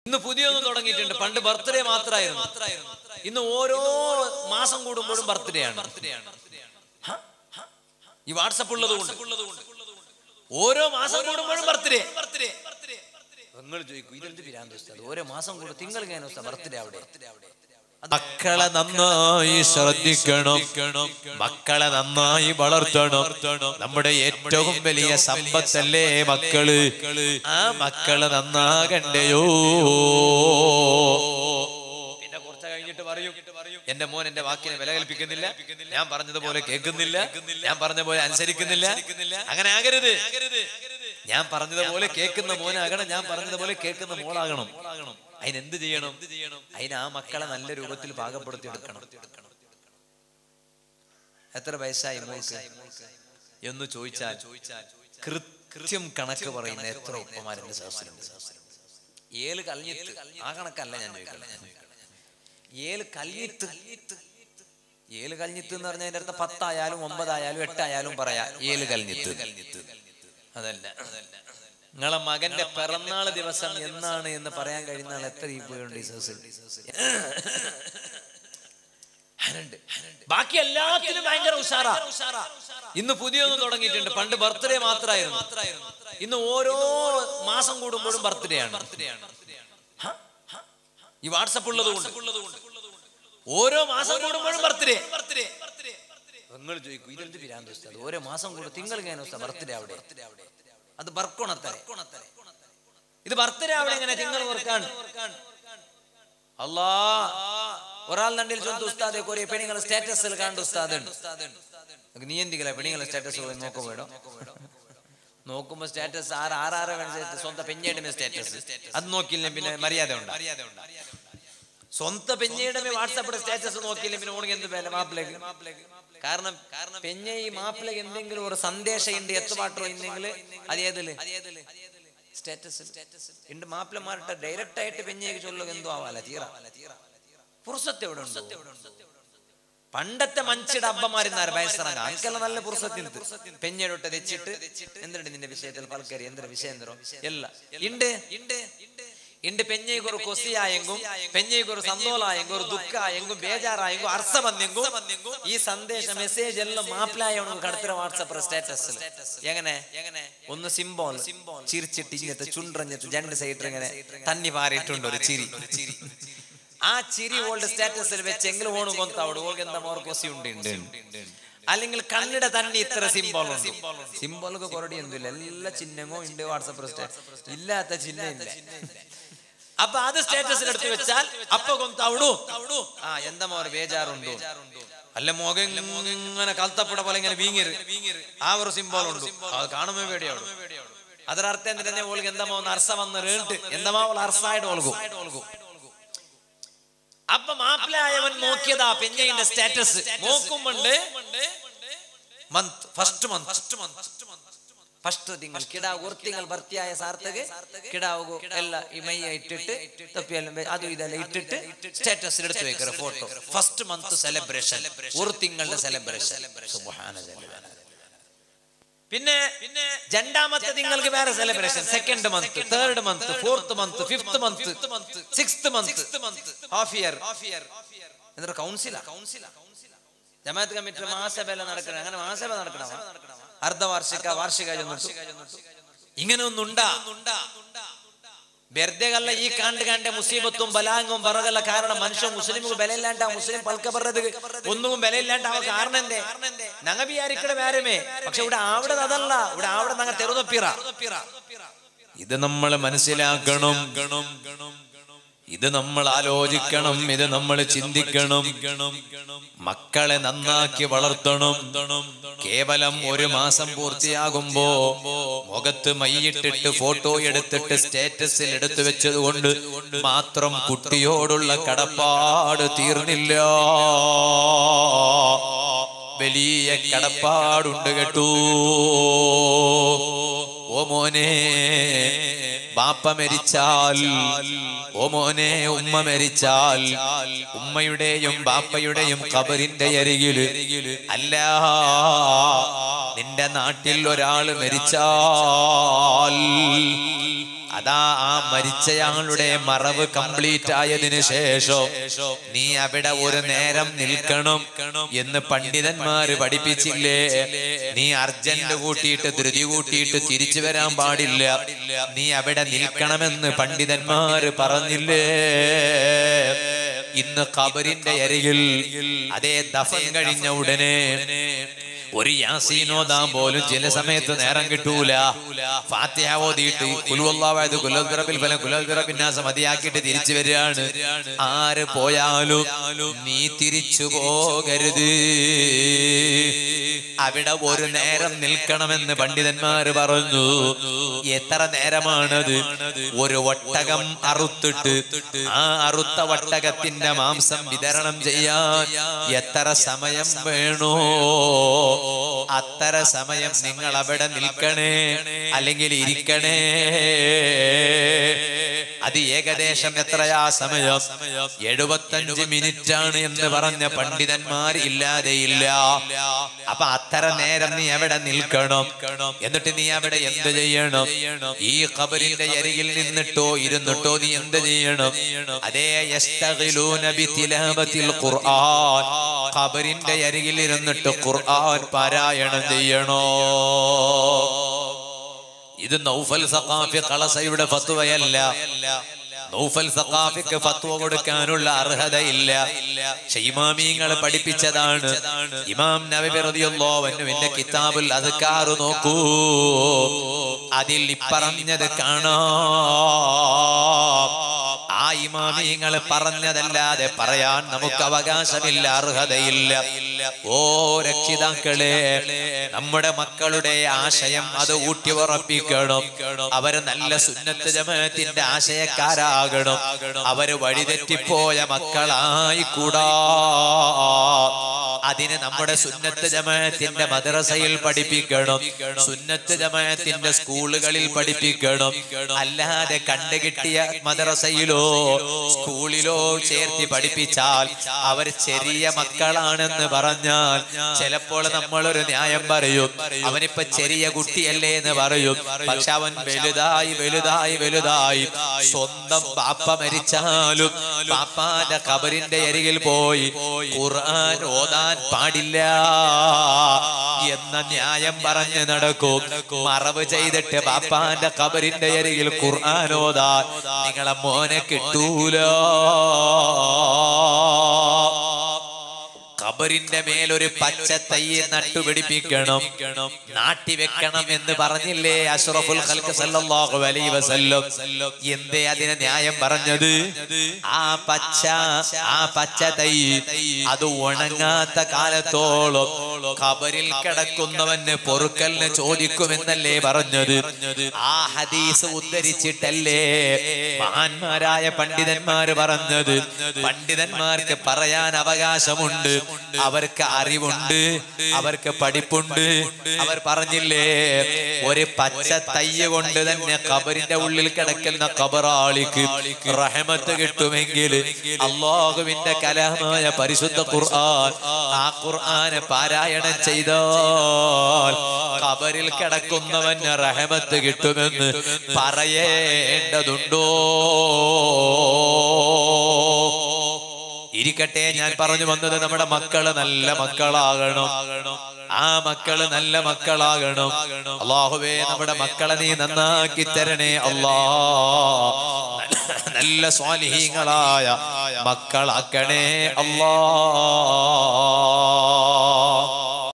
ഇന്ന് പുതിയൊന്നും തുടങ്ങിയിട്ടുണ്ട് പണ്ട് ബർത്ത്ഡേ മാത്രമായിരുന്നു ഇന്ന് ഓരോ മാസം കൂടുമ്പോഴും ബർത്ത്ഡേ ആണ് ഹ? ഈ വാട്സപ്പ് ഉള്ളത് കൊണ്ട് ഓരോ മാസം കൂടുമ്പോഴും ബർത്ത്ഡേ നിങ്ങൾ ചോദിക്കും ഇതെന്ത് പിരാന്ത് ഉസ്താദ് ഓരോ മാസം കൂടും തിങ്കൾ ഞാൻ ബർത്ത്ഡേ അവിടെ മക്കളെ നന്നായി ശ്രദ്ധിക്കണം മക്കളെ നന്നായി വളർത്തണം നമ്മുടെ ഏറ്റവും വലിയ സമ്പത്തല്ലേ മക്കള് ആ മക്കള് നന്നാകണ്ടയോ പിന്നെ കുറച്ച് കഴിഞ്ഞിട്ട് പറയും എന്റെ മോൻ എന്റെ വാക്കിനെ വില കൽപ്പിക്കുന്നില്ല ഞാൻ പറഞ്ഞതുപോലെ കേൾക്കുന്നില്ല ഞാൻ പറഞ്ഞ പോലെ അനുസരിക്കുന്നില്ല അങ്ങനെ ആകരുത് ഞാൻ പറഞ്ഞതുപോലെ കേൾക്കുന്ന മോനാകണം ഞാൻ പറഞ്ഞതുപോലെ കേൾക്കുന്ന മോളാകണം അതിനെന്ത് ചെയ്യണം അതിന് ആ മക്കളെ നല്ല രൂപത്തിൽ പാകപ്പെടുത്തി എടുക്കണം എത്ര വയസ്സായി മോൾക്ക് എന്ന് ചോദിച്ചാൽ കൃത്യം കണക്ക് പറയുന്ന എത്ര ഉപ്പമാരെന്റെ സഹസിലുണ്ട് ഏല് കല്ഞ്ഞിത്ത് ആ കണക്കല്ല ഞാൻ ചോദിക്കുന്നത് ഏല് കല്ഞ്ഞിത്ത് ഏല് കല്ഞ്ഞിത്ത് എന്ന് പറഞ്ഞാൽ അതിന്റെ അർത്ഥം പത്തായാലും ഒമ്പതായാലും എട്ടായാലും പറയാ ഏല് കല്ഞ്ഞിത്ത് അതല്ല നിങ്ങളെ മകന്റെ പിറന്നാള് ദിവസം എന്നാണ് എന്ന് പറയാൻ കഴിയുന്ന ആൾ എത്ര ഈ പോയുണ്ട് ഈ സദസ്സിൽ അതിനുണ്ട്. ബാക്കി എല്ലാത്തിനും ഭയങ്കര ഉഷാറാ ഇന്ന് പുതിയൊന്നും തുടങ്ങിയിട്ടുണ്ട് പണ്ട് ബർത്ത്ഡേ മാത്രമായിരുന്നു ഇന്ന് ഓരോ മാസം കൂടുമ്പോഴും ബർത്ത്ഡേ ആണ് ഹ? ഈ വാട്സപ്പ് ഉള്ളത് കൊണ്ട് ഓരോ മാസം കൂടുമ്പോഴും ബർത്ത്ഡേ നിങ്ങൾ ചോദിക്കും ഇതെന്ത് പിരാന്ത് ഉസ്താദ് ഓരോ മാസം കൂടും തിങ്കൾ ഞാൻ ബർത്ത്ഡേ അവിടെ അത് ബർക്കോണത്തര ഇത് ബർത്ത്ഡേ അവിടെ എങ്ങനെ തിങ്കൾ ഓർക്കാൻ അല്ലാ ഒരാൾ നണ്ടിൽ ചൊന്ത് ഉസ്താദെ കൊറേ പെണ്ണുങ്ങളെ സ്റ്റാറ്റസിൽ കണ്ട ഉസ്താദ് നീ എന്തിക്കല പെണ്ണുങ്ങളെ സ്റ്റാറ്റസ് നോക്കാൻ വേണോ നോക്കുമ്പോ സ്റ്റാറ്റസ് ആറ് ആറാറ് സ്വന്തം പെഞ്ഞയുടെ സ്റ്റാറ്റസ് അത് നോക്കിയില്ല പിന്നെ മര്യാദ ഉണ്ട് സ്വന്തം പെഞ്ഞയുടെ വാട്സാപ്പിടെ സ്റ്റാറ്റസ് നോക്കിയില്ല പിന്നെ ഓണെങ്കിൽ എന്ത് വേല മാപ്പിലേക്ക് കാരണം കാരണം പെഞ്ഞ ഈ മാപ്പിലേക്ക് എന്തെങ്കിലും ഒരു സന്ദേശം ഉണ്ട് എത്തുപാട്ടോ ഇന്നെങ്കിൽ അത് ഏതില് സ്റ്റാറ്റസ് ഉണ്ട് മാപ്പിളമാരുടെ ഡയറക്റ്റ് ആയിട്ട് പെഞ്ഞയ്ക്ക് ചൊല്ലുക എന്തോ ആവാല തീറ പുറുസത്ത് എവിടെ ഉണ്ടോ പണ്ടത്തെ മഞ്ചിയുടെ അബ്ബമാരുന്നാര് വയസ്സിറങ്ങാം അനക്കെല്ലാം നല്ല പുറുസത്തിന്ത് പെഞ്ഞെടൊട്ട് തെച്ചിട്ട് എന്തുണ്ട് നിന്റെ വിഷയത്തിൽ പൽക്കരി എന്തൊരു വിഷയം എന്തോ ಎಲ್ಲ ഉണ്ട് ഉണ്ട് ഉണ്ട് പെഞ്ഞയ്ക്ക് ഒരു കൊസിയായെങ്കും പെഞ്ഞയ്ക്ക് ഒരു സന്തോളായെങ്കും ഒരു ദുഃഖായെങ്കും ബേജാറായെങ്കും അർത്ഥം വന്നെങ്കും ഈ സന്ദേശ മെസ്സേജ് എല്ലാം മാപ്പിളായ കടത്തിര വാട്സപ്പ് സ്റ്റാറ്റസിൽ എങ്ങനെ എങ്ങനെ ഒന്ന് സിംബോൾ ചിരിച്ചിട്ട് ഇങ്ങനത്തെ ചുണ്ടഞ്ഞത്ത് രണ്ട് സൈഡിൽ ഇങ്ങനെ തന്നി പാറിയിട്ടുണ്ട് ഒരു ചിരി ആ ചിരി ഓൾഡ് സ്റ്റാറ്റസിൽ വെച്ച് എങ്കിലും ഓണും കൊന്താവട് ഓൾക്ക് എന്താ മോർ കൊസി ഉണ്ട് ഉണ്ട് അല്ലെങ്കിൽ കണ്ണിടെ തന്നെ ഇത്ര സിംബോൾ ഉണ്ട് സിംബോൾക്ക് കൊറടി ഒന്നുമില്ല എല്ലാ ചിഹ്നങ്ങോ ഉണ്ട് വാട്സപ്പ് ഇല്ലാത്ത ചിഹ്നം ഇല്ല അപ്പൊ അത് സ്റ്റാറ്റസിൽ എടുത്ത് വെച്ചാൽ അപ്പൊ കൊന്താവടു ആ എന്താ മോർ ബേജാറുണ്ടോ അല്ല മുഖം ഇങ്ങനെ കൽത്തപ്പട പോലെ ഇങ്ങനെ വീങ്ങിര് ആ ഒരു സിംബോൾ ഉണ്ട് അത് കാണുമ്പോ പേടിയാവും ಅದರ ಅರ್ಥ ಅಂದ್ರೆ ಅವಳಿಗೆ ಎಂದಮ್ಮ ಒಂದು ಅರ್ಸ വന്ന് റേണ്ട് എന്തമാ അവൾ അർസായിട്ട് ഒഴുകും അപ്പൊ മാപ്പിളായവൻ നോക്കിയതാ പെഞ്ഞയുടെ സ്റ്റാറ്റസ് നോക്കുമ്പോണ്ട് മന്ത് ഫസ്റ്റ് മന്ത് ಫಸ್ಟ್ ತಿಂಗಳು ಕಿಡಾವು ಒಂದು ತಿಂಗಳು ಬರ್ತಿಯಾಯ ಸಾರ್ಥಗೆ ಕಿಡಾವು ಎಲ್ಲ ಈ ಮೈಯ ಇಟ್ಟಿಟ್ಟು ತಪ್ಪಿಯಲ್ಲ ಅದು ಇದೆಲ್ಲ ಇಟ್ಟಿಟ್ಟು ಸ್ಟೇಟಸ್ എടുത്തു വെക്കുന്ന ഫോട്ടോ ഫസ്റ്റ് മന്ത് സെലിബ്രേഷൻ ഒരു തിങ്കളുടെ സെലിബ്രേഷൻ പിന്നെ പിന്നെ രണ്ടാമത്തെ തിങ്ങൾക്ക് വേറെ celebration second month third month fourth month fifth month sixth month half year എന്നിട്ട് കൗൺസിലാ കൗൺസിലാ ജമാഅത്ത് കമ്മിറ്റി മാസഭേല നടക്കണം അങ്ങനെ മാസഭ നടക്കണം അർദ്ധവാർഷിക വാർഷിക ഇങ്ങനെ ഒന്നുണ്ടാ വെറുതെ കല്ല ഈ കാണ്ട് കാണ്ട മുസീബത്തും ബലാങ്ങും പറകല്ല കാരണം മനുഷ്യൻ മുസ്ലിമുക്ക് ബലയില്ലാണ്ട മുസ്ലിം പൽക്ക പറഞ്ഞത് ഒന്നും ബലയില്ലാണ്ടാവ കാരണം എന്തേ ഞങ്ങ വിചാരിക്കണ വേരമേ പക്ഷെ ഇവിടെ അവിടെ അതല്ല ഇവിടെ അവിടെ ഞങ്ങൾ തെരുതപ്പിറ ഇത് നമ്മൾ മനസ്സിലാക്കണം ഗണം ഗണം ഇത് നമ്മൾ ആലോചിക്കണം ഇത് നമ്മൾ ചിന്തിക്കണം മക്കളെ നന്നാക്കി വളർത്തണം കേവലം ഒരു മാസം പൂർത്തിയാകുമ്പോ മുഖത്ത് മൈയിട്ടിട്ട് ഫോട്ടോ എടുത്തിട്ട് സ്റ്റേറ്റസിൽ എടുത്തു വെച്ചത് കൊണ്ട് മാത്രം കുട്ടിയോടുള്ള കടപ്പാട് തീർന്നില്ല വലിയ കടപ്പാടുണ്ട് കേട്ടൂ ഓ മോനെ ബാപ്പ മരിച്ചാൽ ഓ മോനെ ഉമ്മ മരിച്ചാൽ ഉമ്മയുടെയും ബാപ്പയുടെയും കബറിന്റെ അരികില് അല്ല നിന്റെ നാട്ടിൽ ഒരാള് മരിച്ചാൽ അതാ ആ മരിച്ചയാളുടെ മറവ് കംപ്ലീറ്റ് ആയതിനു ശേഷം നീ അവിടെ ഒരു നേരം നിൽക്കണം എന്ന് പണ്ഡിതന്മാര് പഠിപ്പിച്ചില്ലേ നീ അർജന്റ് കൂട്ടിയിട്ട് ധൃതി കൂട്ടിയിട്ട് തിരിച്ചു വരാൻ പാടില്ല നീ അവിടെ നിൽക്കണമെന്ന് പണ്ഡിതന്മാര് പറഞ്ഞില്ലേ ഇന്ന് ഖബറിന്റെ അരികിൽ അതേ ദഫൻ കഴിഞ്ഞ ഉടനെ ഒരു യാസീനോദാൻ പോലും ചില സമയത്ത് നേരം കിട്ടൂല ഫാത്തിഹ ഓതിയിട്ട് കുലുവല്ലാവായത് കുലോദ്റബിൽ ഫലം കുലോദ്റബിന്നാസം മതിയാക്കിയിട്ട് തിരിച്ചു വരികയാണ് ആര് പോയാലും നീ തിരിച്ചു പോകരുത് അവിടെ ഒരു നേരം നിൽക്കണമെന്ന് പണ്ഡിതന്മാര് പറഞ്ഞു എത്ര നേരമാണത് ഒരു ഒട്ടകം അറുത്തിട്ട് ആ അറുത്ത ഒട്ടകത്തിന്റെ മാംസം വിതരണം ചെയ്യാൻ എത്ര സമയം വേണോ അത്ര സമയം നിങ്ങൾ അവിടെ നിൽക്കണേ അല്ലെങ്കിൽ ഇരിക്കണേ അത് ഏകദേശം എത്രയാ സമയം എഴുപത്തഞ്ച് മിനിറ്റ് ആണ് എന്ന് പറഞ്ഞ പണ്ഡിതന്മാർ ഇല്ലാതെയില്ല അപ്പൊ അത്ര നേരം നീ അവിടെ നിൽക്കണം എന്നിട്ട് നീ അവിടെ എന്ത് ചെയ്യണം ഈ ഖബറിന്റെ അരികിൽ നിന്നിട്ടോ ഇരുന്നിട്ടോ നീ എന്ത് ചെയ്യണം അതേ യസ്തഗിലൂന ബിതിലാവത്തിൽ ഖുർആൻ ഖബറിന്റെ അരികിൽ ഇരുന്നിട്ട് ഖുർആൻ പാരായണം ചെയ്യണോ ഇത് നൗഫൽ സഖാഫി കളസയുടെ ഫത്വയല്ല നൗഫൽ സഖാഫിക്ക് ഫത്വ കൊടുക്കാനുള്ള അർഹതയില്ല പക്ഷെ ഇമാമീങ്ങൾ പഠിപ്പിച്ചതാണ് ഇമാം നബി റളിയല്ലാഹു അൻഹുവിന്റെ കിതാബുൽ അദ്കാർ നോക്കൂ അതിൽ ഇപ്പറഞ്ഞത് കാണാം ആ ഇമാമിങ്ങൾ പറഞ്ഞതല്ലാതെ പറയാൻ നമുക്ക് അവകാശമില്ല അർഹതയില്ല ഓ രക്ഷിതാക്കളെ നമ്മുടെ മക്കളുടെ ആശയം അത് ഊട്ടി ഉറപ്പിക്കണം അവര് നല്ല സുന്നത്ത് ജമാഅത്തിന്റെ ആശയക്കാരാകണം അവര് വഴിതെറ്റിപ്പോയ മക്കളായി കൂടാ അതിന് നമ്മുടെ സുന്നത്ത് ജമാഅത്തിന്റെ മദ്രസയിൽ പഠിപ്പിക്കണം സുന്നത്ത് ജമാഅത്തിന്റെ സ്കൂളുകളിൽ പഠിപ്പിക്കണം അല്ലാതെ കണ്ടുകിട്ടിയ മദ്രസയിലോ സ്കൂളിലോ ചേർത്തി പഠിപ്പിച്ചാൽ അവർ ചെറിയ മക്കളാണെന്ന് പറഞ്ഞാൽ ചിലപ്പോൾ നമ്മളൊരു ന്യായം പറയും അവനിപ്പോ ചെറിയ കുട്ടിയല്ലേ എന്ന് പറയും പക്ഷെ അവൻ വലുതായി വലുതായി വലുതായി സ്വന്തം പാപ്പ മരിച്ചാലും പാപ്പാന്റെ കബറിന്റെ അരികിൽ പോയി ഖുർആൻ ഓതാൻ പാടില്ല എന്ന ന്യായം പറഞ്ഞ് നടക്കും മറവ് ചെയ്തിട്ട് ബാപ്പാന്റെ കബറിന്റെ അരികിൽ ഖുർആൻ ഓതാൻ നിങ്ങളെ മോനെ കിട്ടൂല ഖബറിന്റെ മേലൊരു പച്ച തൈ നട്ടുപിടിപ്പിക്കണം നാട്ടി വെക്കണം എന്ന് പറഞ്ഞില്ലേ അഷ്റഫുൽ ഖൽഖ് സല്ലല്ലാഹു അലൈഹി വസല്ലം എന്തേ അതിന് ന്യായം പറഞ്ഞത് ആ പച്ച ആ പച്ച തൈ അത് ഉണങ്ങാത്ത കാലത്തോളം ഖബറിൽ കിടക്കുന്നവന് പൊറുക്കലിന് ചോദിക്കുമെന്നല്ലേ പറഞ്ഞത് ആ ഹദീസ് ഉദ്ധരിച്ചിട്ടല്ലേ മഹാന്മാരായ പണ്ഡിതന്മാര് പറഞ്ഞത് പണ്ഡിതന്മാർക്ക് പറയാൻ അവകാശമുണ്ട് അവർക്ക് അറിവുണ്ട് അവർക്ക് പഠിപ്പുണ്ട് അവർ പറഞ്ഞില്ലേ ഒരു പച്ച തയ്യ കൊണ്ട് തന്നെ കബറിന്റെ ഉള്ളിൽ കിടക്കുന്ന കബറാളിക്ക് റഹമത്ത് കിട്ടുമെങ്കിൽ അള്ളാഹുവിന്റെ കലാമായ പരിശുദ്ധ ഖുർആൻ ആ ഖുർആന് പാരായണം ചെയ്താൽ കബറിൽ കിടക്കുന്നവന് റഹമത്ത് കിട്ടുമെന്ന് പറയേണ്ടതുണ്ടോ ഇരിക്കട്ടെ ഞാൻ പറഞ്ഞു വന്നത് നമ്മുടെ മക്കള് നല്ല മക്കളാകണം ആ മക്കള് നല്ല മക്കളാകണം അള്ളാഹുവേ നമ്മുടെ മക്കളെ നീ നന്നാക്കി തരണേ അല്ലാ നല്ല സ്വാലിഹീങ്ങളായ മക്കളാക്കണേ അല്ലാ